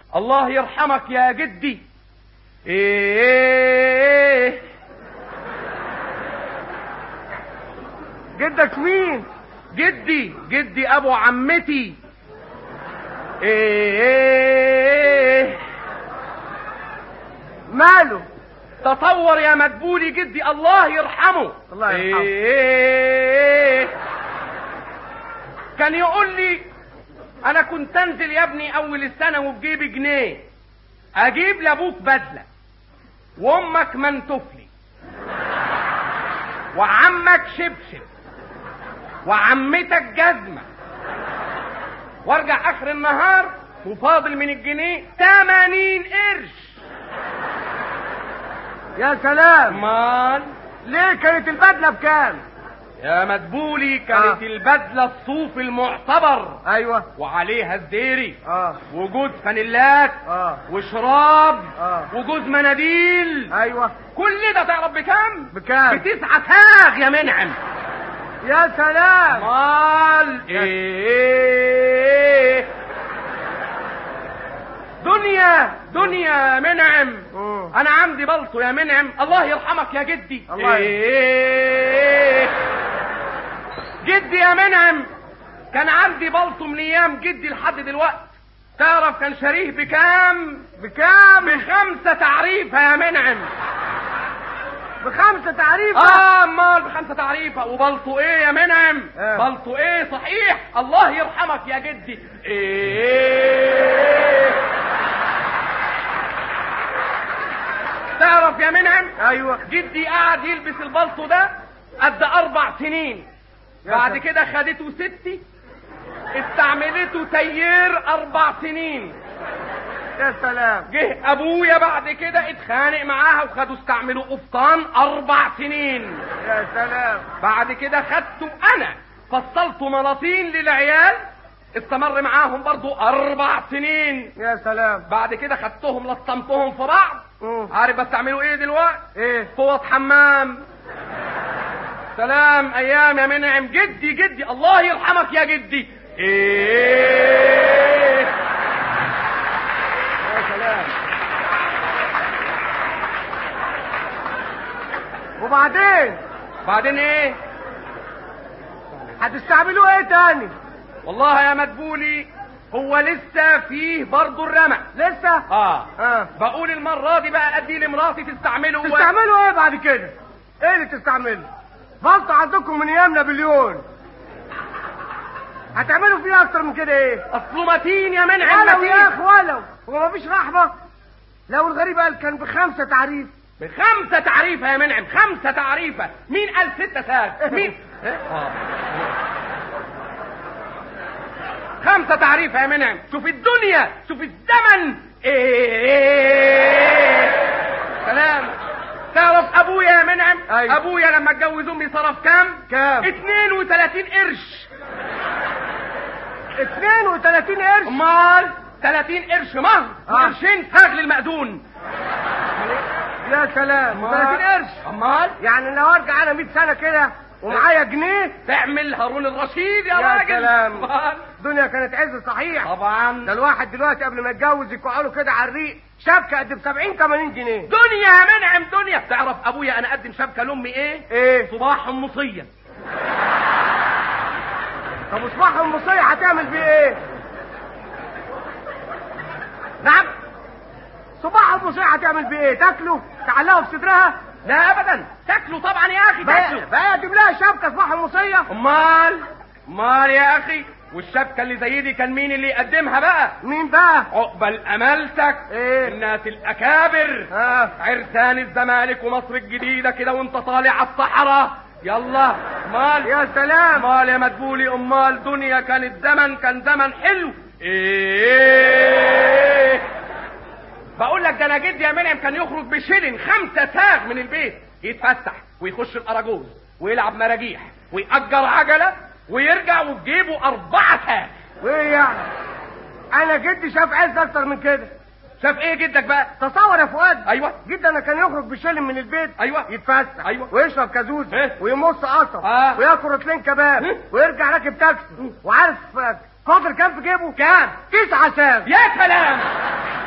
الله يرحمك يا جدي ايه جدك مين جدي جدي ابو عمتي ايه ماله تصور يا مدبولي جدي الله يرحمه الله يرحمه. إيه كان يقول لي انا كنت انزل يا ابني اول السنه وبجيبي جنيه اجيب لابوك بدله وامك منتفلي وعمك شبشب وعمتك جزمه وارجع اخر النهار وفاضل من الجنيه 80 قرش يا سلام مال ليه كانت البدله بكام يا مدبولي كانت آه. البدلة الصوف المعتبر ايوه وعليها الزيري اه وجوز فانيلات اه وشراب آه. وجوز مناديل ايوه كل ده تعرف بكام؟ بكام بتسعة تاغ يا منعم يا سلام مال ايه دنيا دنيا يا منعم مم. انا عندي بلطو يا منعم الله يرحمك يا جدي الله إيه جدي يا منعم كان عندي بلطو من ايام جدي لحد دلوقتي تعرف كان شاريه بكام بكام بخمسة تعريفة يا منعم بخمسة تعريفة اه امال بخمسة تعريفة وبلطو ايه يا منعم آه. بلطو ايه صحيح الله يرحمك يا جدي ايه تعرف يا منعم ايوه جدي قعد يلبس البلطو ده قد اربع سنين يا بعد سلام. كده خدته ستي استعملته تيير اربع سنين يا سلام جه ابويا بعد كده اتخانق معاها وخدوا استعملوا قفطان اربع سنين يا سلام بعد كده خدته انا فصلت ملاطين للعيال استمر معاهم برضو اربع سنين يا سلام بعد كده خدتهم لطمتهم في بعض مم. عارف بستعملوا ايه دلوقتي ايه فوط حمام سلام ايام يا منعم جدي جدي الله يرحمك يا جدي ايه يا سلام وبعدين بعدين ايه هتستعملوه ايه تاني والله يا مدبولي هو لسه فيه برضه الرمق لسه اه اه بقول المرة دي بقى ادي لمراتي تستعمله و- تستعملوا ايه بعد كده ايه اللي تستعمله بلطة عندكم من ايام نابليون هتعملوا فيه اكتر من كده ايه اصله متين يا منعم ولو متين. يا اخ ولو هو مفيش رحمة لو الغريب قال كان بخمسة تعريف بخمسة تعريفة يا منعم خمسة تعريفة مين قال ستة ساعات مين آه. خمسة تعريفة يا منعم شوف الدنيا شوف الزمن ايه سلام تعرف ابويا يا منعم أيوة. ابويا لما اتجوز امي صرف كام كام 32 قرش 32 قرش امال 30 قرش مهر آه. وقرشين فاغ للمأذون يا سلام 30 قرش امال يعني لو ارجع انا 100 سنة كده ومعايا جنيه تعمل هارون الرشيد يا, يا راجل سلام. أمال. الدنيا كانت عز صحيح ده طبعا الواحد دلوقتي قبل ما يتجوز يقع له كده على الريق شبكة قد ب 70 80 جنيه دنيا يا منعم دنيا تعرف ابويا انا اقدم شبكه لامي ايه ايه صباح حمصيه طب وصباح المصية هتعمل بيه ايه نعم صباح المصية هتعمل بيه ايه تاكله تعلقه في صدرها لا ابدا تاكله طبعا يا اخي بقى تاكله بقى اجيب لها شبكة صباح المصية امال امال يا اخي والشبكه اللي زي دي كان مين اللي يقدمها بقى مين بقى عقبال امالتك إيه؟ الناس الاكابر اه عرسان الزمالك ومصر الجديدة كده وانت طالع على الصحراء يلا مال يا سلام امال يا مدبولي امال دنيا كانت زمن كان زمن حلو ايه بقول لك ده انا جدي يا منعم كان يخرج بشيلن خمسة ساغ من البيت يتفسح ويخش الاراجوز ويلعب مراجيح ويأجر عجلة ويرجع وفي جيبه أربعة ساغ وايه يعني انا جدي شاف عز اكتر من كده شاف ايه جدك بقى تصور يا فؤاد ايوه جدا انا كان يخرج بشلم من البيت ايوه يتفسح أيوة. ويشرب كازوز إيه؟ ويمص قصب آه. وياكل رطلين كباب إيه؟ ويرجع راكب تاكسي وعارف آه، قدر كام في جيبه كام تسعة ساغ يا سلام